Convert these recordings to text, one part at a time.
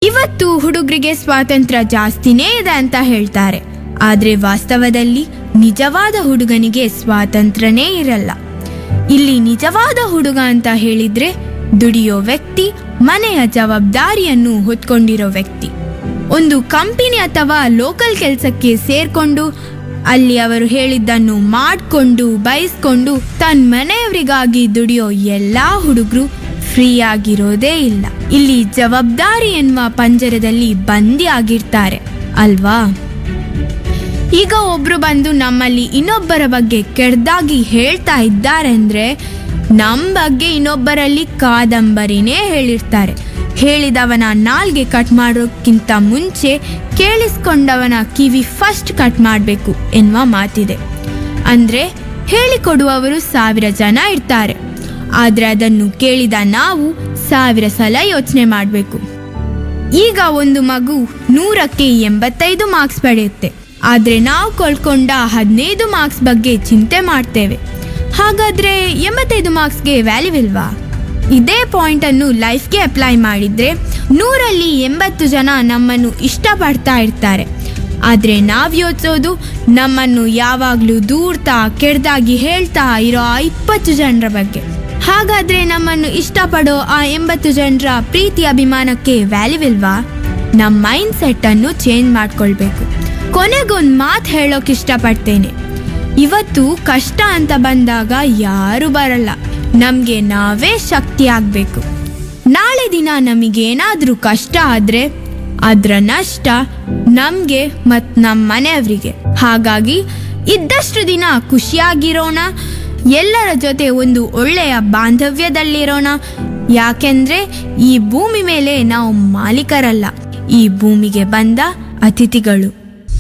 ಇವತ್ತು ಹುಡುಗರಿಗೆ ಸ್ವಾತಂತ್ರ್ಯ ಜಾಸ್ತಿನೇ ಇದೆ ಅಂತ ಹೇಳ್ತಾರೆ ಆದ್ರೆ ವಾಸ್ತವದಲ್ಲಿ ನಿಜವಾದ ಹುಡುಗನಿಗೆ ಸ್ವಾತಂತ್ರ್ಯನೇ ಇರಲ್ಲ ಇಲ್ಲಿ ನಿಜವಾದ ಹುಡುಗ ಅಂತ ಹೇಳಿದ್ರೆ ದುಡಿಯೋ ವ್ಯಕ್ತಿ ಮನೆಯ ಜವಾಬ್ದಾರಿಯನ್ನು ಹೊತ್ಕೊಂಡಿರೋ ವ್ಯಕ್ತಿ ಒಂದು ಕಂಪನಿ ಅಥವಾ ಲೋಕಲ್ ಕೆಲಸಕ್ಕೆ ಸೇರ್ಕೊಂಡು ಅಲ್ಲಿ ಅವರು ಹೇಳಿದ್ದನ್ನು ಮಾಡಿಕೊಂಡು ಬಯಸ್ಕೊಂಡು ತನ್ನ ಮನೆಯವರಿಗಾಗಿ ದುಡಿಯೋ ಎಲ್ಲಾ ಹುಡುಗರು ಫ್ರೀ ಆಗಿರೋದೇ ಇಲ್ಲ ಇಲ್ಲಿ ಜವಾಬ್ದಾರಿ ಎನ್ನುವ ಪಂಜರದಲ್ಲಿ ಬಂದಿ ಆಗಿರ್ತಾರೆ ಅಲ್ವಾ ಈಗ ಒಬ್ರು ಬಂದು ನಮ್ಮಲ್ಲಿ ಇನ್ನೊಬ್ಬರ ಬಗ್ಗೆ ಕೆಡ್ದಾಗಿ ಹೇಳ್ತಾ ಇದ್ದಾರೆ ಅಂದ್ರೆ ನಮ್ಮ ಬಗ್ಗೆ ಇನ್ನೊಬ್ಬರಲ್ಲಿ ಕಾದಂಬರಿನೇ ಹೇಳಿರ್ತಾರೆ ಹೇಳಿದವನ ನಾಲ್ಗೆ ಕಟ್ ಮಾಡೋಕ್ಕಿಂತ ಮುಂಚೆ ಕೇಳಿಸ್ಕೊಂಡವನ ಕಿವಿ ಫಸ್ಟ್ ಕಟ್ ಮಾಡಬೇಕು ಎನ್ನುವ ಮಾತಿದೆ ಅಂದ್ರೆ ಹೇಳಿಕೊಡುವವರು ಸಾವಿರ ಜನ ಇರ್ತಾರೆ ಆದ್ರೆ ಅದನ್ನು ಕೇಳಿದ ನಾವು ಸಾವಿರ ಸಲ ಯೋಚನೆ ಮಾಡಬೇಕು ಈಗ ಒಂದು ಮಗು ನೂರಕ್ಕೆ ಎಂಬತ್ತೈದು ಮಾರ್ಕ್ಸ್ ಪಡೆಯುತ್ತೆ ಆದ್ರೆ ನಾವು ಕಳ್ಕೊಂಡ ಹದಿನೈದು ಮಾರ್ಕ್ಸ್ ಬಗ್ಗೆ ಚಿಂತೆ ಮಾಡ್ತೇವೆ ಹಾಗಾದ್ರೆ ಎಂಬತ್ತೈದು ಮಾರ್ಕ್ಸ್ಗೆ ವ್ಯಾಲ್ಯೂ ಇಲ್ವಾ ಇದೇ ಪಾಯಿಂಟ್ ಅನ್ನು ಲೈಫ್ಗೆ ಅಪ್ಲೈ ಮಾಡಿದ್ರೆ ನೂರಲ್ಲಿ ಎಂಬತ್ತು ಜನ ನಮ್ಮನ್ನು ಇಷ್ಟಪಡ್ತಾ ಇರ್ತಾರೆ ಆದ್ರೆ ನಾವ್ ಯೋಚಿಸೋದು ನಮ್ಮನ್ನು ಯಾವಾಗ್ಲೂ ದೂರ್ತಾ ಕೆಡ್ದಾಗಿ ಹೇಳ್ತಾ ಇರೋ ಆ ಇಪ್ಪತ್ತು ಜನರ ಬಗ್ಗೆ ಹಾಗಾದ್ರೆ ನಮ್ಮನ್ನು ಇಷ್ಟಪಡೋ ಆ ಎಂಬತ್ತು ಜನರ ಪ್ರೀತಿ ಅಭಿಮಾನಕ್ಕೆ ವ್ಯಾಲ್ಯೂ ಇಲ್ವಾ ನಮ್ಮ ಮೈಂಡ್ ಸೆಟ್ ಅನ್ನು ಚೇಂಜ್ ಮಾಡ್ಕೊಳ್ಬೇಕು ಕೊನೆಗೊಂದು ಮಾತು ಹೇಳೋಕೆ ಇಷ್ಟಪಡ್ತೇನೆ ಇವತ್ತು ಕಷ್ಟ ಅಂತ ಬಂದಾಗ ಯಾರು ಬರಲ್ಲ ನಮ್ಗೆ ನಾವೇ ಶಕ್ತಿ ಆಗ್ಬೇಕು ನಾಳೆ ದಿನ ನಮಗೇನಾದ್ರೂ ಕಷ್ಟ ಆದ್ರೆ ಅದ್ರ ನಷ್ಟ ನಮ್ಗೆ ಮತ್ ನಮ್ಮ ಮನೆಯವರಿಗೆ ಹಾಗಾಗಿ ಇದ್ದಷ್ಟು ದಿನ ಖುಷಿಯಾಗಿರೋಣ ಎಲ್ಲರ ಜೊತೆ ಒಂದು ಒಳ್ಳೆಯ ಬಾಂಧವ್ಯದಲ್ಲಿರೋಣ ಯಾಕೆಂದ್ರೆ ಈ ಭೂಮಿ ಮೇಲೆ ನಾವು ಮಾಲೀಕರಲ್ಲ ಈ ಭೂಮಿಗೆ ಬಂದ ಅತಿಥಿಗಳು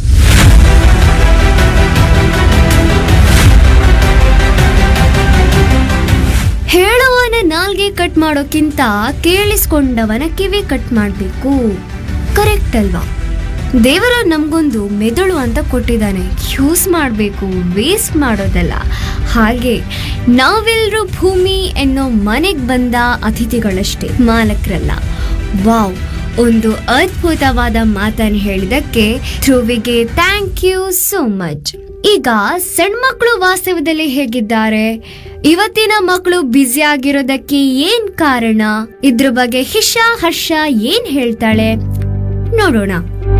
ಹೇಳುವವನ ನಾಲ್ಗೆ ಕಟ್ ಮಾಡೋಕ್ಕಿಂತ ಕೇಳಿಸ್ಕೊಂಡವನ ಕಿವಿ ಕಟ್ ಮಾಡಬೇಕು ಕರೆಕ್ಟ್ ಅಲ್ವಾ ದೇವರ ನಮಗೊಂದು ಮೆದುಳು ಅಂತ ಕೊಟ್ಟಿದ್ದಾನೆ ಯೂಸ್ ಮಾಡಬೇಕು ವೇಸ್ಟ್ ಮಾಡೋದಲ್ಲ ಹಾಗೆ ನಾವೆಲ್ಲರೂ ಭೂಮಿ ಎನ್ನೋ ಮನೆಗೆ ಬಂದ ಅತಿಥಿಗಳಷ್ಟೇ ಮಾಲಕರಲ್ಲ ವಾವ್ ಒಂದು ಅದ್ಭುತವಾದ ಮಾತನ್ನು ಹೇಳಿದಕ್ಕೆ ಧ್ರುವಿಗೆ ಥ್ಯಾಂಕ್ ಯು ಸೋ ಮಚ್ ಈಗ ಸಣ್ಣ ಮಕ್ಕಳು ವಾಸ್ತವದಲ್ಲಿ ಹೇಗಿದ್ದಾರೆ ಇವತ್ತಿನ ಮಕ್ಕಳು ಬ್ಯುಸಿ ಆಗಿರೋದಕ್ಕೆ ಏನ್ ಕಾರಣ ಇದ್ರ ಬಗ್ಗೆ ಹಿಷಾ ಹರ್ಷ ಏನ್ ಹೇಳ್ತಾಳೆ ನೋಡೋಣ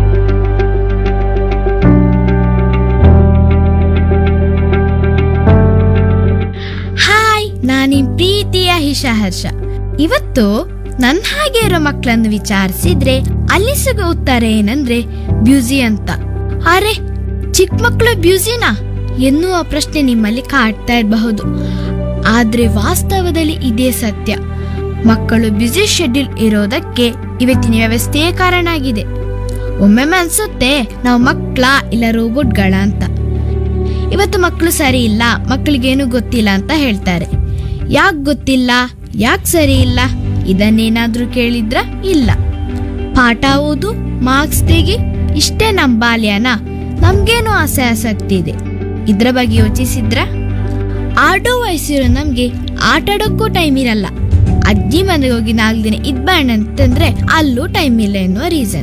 ಹಾಯ್ ನಾನು ಪ್ರೀತಿಯ ಹಿಷ ಹರ್ಷ ಇವತ್ತು ನನ್ನ ಹಾಗೆ ಇರೋ ಮಕ್ಕಳನ್ನು ವಿಚಾರಿಸಿದ್ರೆ ಅಲ್ಲಿ ಸಿಗೋ ಉತ್ತರ ಏನಂದ್ರೆ ಬ್ಯೂಸಿ ಅಂತ ಅರೆ ಚಿಕ್ಕ ಮಕ್ಕಳು ಬ್ಯೂಸಿನಾ ಎನ್ನುವ ಪ್ರಶ್ನೆ ನಿಮ್ಮಲ್ಲಿ ಕಾಡ್ತಾ ಇರಬಹುದು ಆದ್ರೆ ವಾಸ್ತವದಲ್ಲಿ ಇದೇ ಸತ್ಯ ಮಕ್ಕಳು ಬ್ಯುಸಿ ಶೆಡ್ಯೂಲ್ ಇರೋದಕ್ಕೆ ಇವತ್ತಿನ ವ್ಯವಸ್ಥೆಯೇ ಕಾರಣ ಆಗಿದೆ ಒಮ್ಮೊಮ್ಮೆ ಅನ್ಸುತ್ತೆ ನಾವು ಮಕ್ಕಳ ಇಲ್ಲ ರೋಬೋಟ್ಗಳ ಅಂತ ಇವತ್ತು ಮಕ್ಕಳು ಸರಿ ಇಲ್ಲ ಮಕ್ಕಳಿಗೇನು ಗೊತ್ತಿಲ್ಲ ಅಂತ ಹೇಳ್ತಾರೆ ಯಾಕೆ ಗೊತ್ತಿಲ್ಲ ಯಾಕೆ ಸರಿ ಇಲ್ಲ ಇದನ್ನೇನಾದ್ರೂ ಕೇಳಿದ್ರ ಇಲ್ಲ ಪಾಠ ಓದು ಮಾರ್ಕ್ಸ್ ತೆಗಿ ಇಷ್ಟೇ ನಮ್ಮ ಬಾಲ್ಯನ ನಮ್ಗೇನು ಆಸೆ ಆಸಕ್ತಿ ಇದೆ ಇದ್ರ ಬಗ್ಗೆ ಯೋಚಿಸಿದ್ರ ಆಡೋ ವಯಸ್ಸಿರೋ ನಮ್ಗೆ ಆಟ ಆಡೋಕ್ಕೂ ಟೈಮ್ ಇರಲ್ಲ ಅಜ್ಜಿ ಮನೆಗೆ ಹೋಗಿ ನಾಲ್ಕು ದಿನ ಇದ್ಬೇಡ ಅಂತಂದ್ರೆ ಅಲ್ಲೂ ಟೈಮ್ ಇಲ್ಲ ಎನ್ನುವ ರೀಸನ್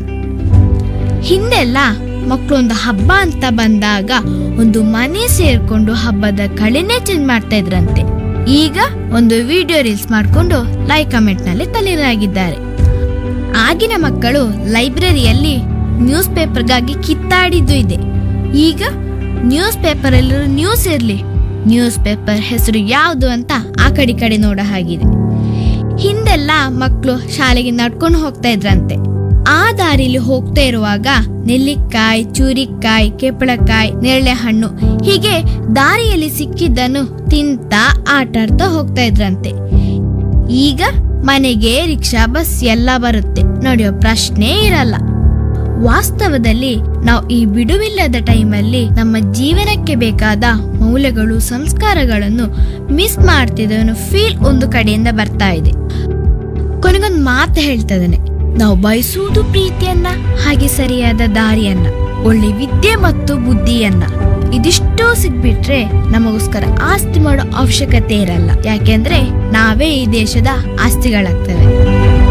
ಹಿಂದೆಲ್ಲ ಮಕ್ಕಳು ಒಂದು ಹಬ್ಬ ಅಂತ ಬಂದಾಗ ಒಂದು ಮನೆ ಸೇರ್ಕೊಂಡು ಹಬ್ಬದ ಕಳೆನೇ ಚೇಂಜ್ ಮಾಡ್ತಾ ಇದ್ರಂತೆ ಈಗ ಒಂದು ವಿಡಿಯೋ ರೀಲ್ಸ್ ಮಾಡ್ಕೊಂಡು ಲೈಕ್ ಕಮೆಂಟ್ ನಲ್ಲಿ ತಲೆರಾಗಿದ್ದಾರೆ ಆಗಿನ ಮಕ್ಕಳು ಲೈಬ್ರರಿಯಲ್ಲಿ ನ್ಯೂಸ್ ಪೇಪರ್ಗಾಗಿ ಕಿತ್ತಾಡಿದ್ದು ಇದೆ ಈಗ ನ್ಯೂಸ್ ಪೇಪರ್ ಎಲ್ಲರೂ ನ್ಯೂಸ್ ಇರ್ಲಿ ನ್ಯೂಸ್ ಪೇಪರ್ ಹೆಸರು ಯಾವುದು ಅಂತ ಆ ಕಡೆ ಈ ಕಡೆ ನೋಡೋ ಹಾಗಿದೆ ಹಿಂದೆಲ್ಲ ಮಕ್ಕಳು ಶಾಲೆಗೆ ನಡ್ಕೊಂಡು ಹೋಗ್ತಾ ಇದ್ರಂತೆ ಆ ದಾರಿಲಿ ಹೋಗ್ತಾ ಇರುವಾಗ ನೆಲ್ಲಿಕಾಯಿ ಚೂರಿಕಾಯಿ ಕೆಪ್ಪಳಕಾಯಿ ನೇರಳೆ ಹಣ್ಣು ಹೀಗೆ ದಾರಿಯಲ್ಲಿ ಸಿಕ್ಕಿದ್ದನ್ನು ತಿಂತ ಆಟಾಡ್ತಾ ಹೋಗ್ತಾ ಇದ್ರಂತೆ ಈಗ ಮನೆಗೆ ರಿಕ್ಷಾ ಬಸ್ ಎಲ್ಲ ಬರುತ್ತೆ ನಡೆಯೋ ಪ್ರಶ್ನೆ ಇರಲ್ಲ ವಾಸ್ತವದಲ್ಲಿ ನಾವು ಈ ಬಿಡುವಿಲ್ಲದ ಟೈಮಲ್ಲಿ ನಮ್ಮ ಜೀವನಕ್ಕೆ ಬೇಕಾದ ಮೌಲ್ಯಗಳು ಸಂಸ್ಕಾರಗಳನ್ನು ಮಿಸ್ ಮಾಡ್ತಿದ್ದವನು ಫೀಲ್ ಒಂದು ಕಡೆಯಿಂದ ಬರ್ತಾ ಇದೆ ಕೊನೆಗೊಂದು ಮಾತು ಹೇಳ್ತದನೆ ನಾವು ಬಯಸುವುದು ಪ್ರೀತಿಯನ್ನ ಹಾಗೆ ಸರಿಯಾದ ದಾರಿಯನ್ನ ಒಳ್ಳೆ ವಿದ್ಯೆ ಮತ್ತು ಬುದ್ಧಿಯನ್ನ ಇದಿಷ್ಟೂ ಸಿಗ್ಬಿಟ್ರೆ ನಮಗೋಸ್ಕರ ಆಸ್ತಿ ಮಾಡೋ ಅವಶ್ಯಕತೆ ಇರಲ್ಲ ಯಾಕೆಂದ್ರೆ ನಾವೇ ಈ ದೇಶದ ಆಸ್ತಿಗಳಾಗ್ತವೆ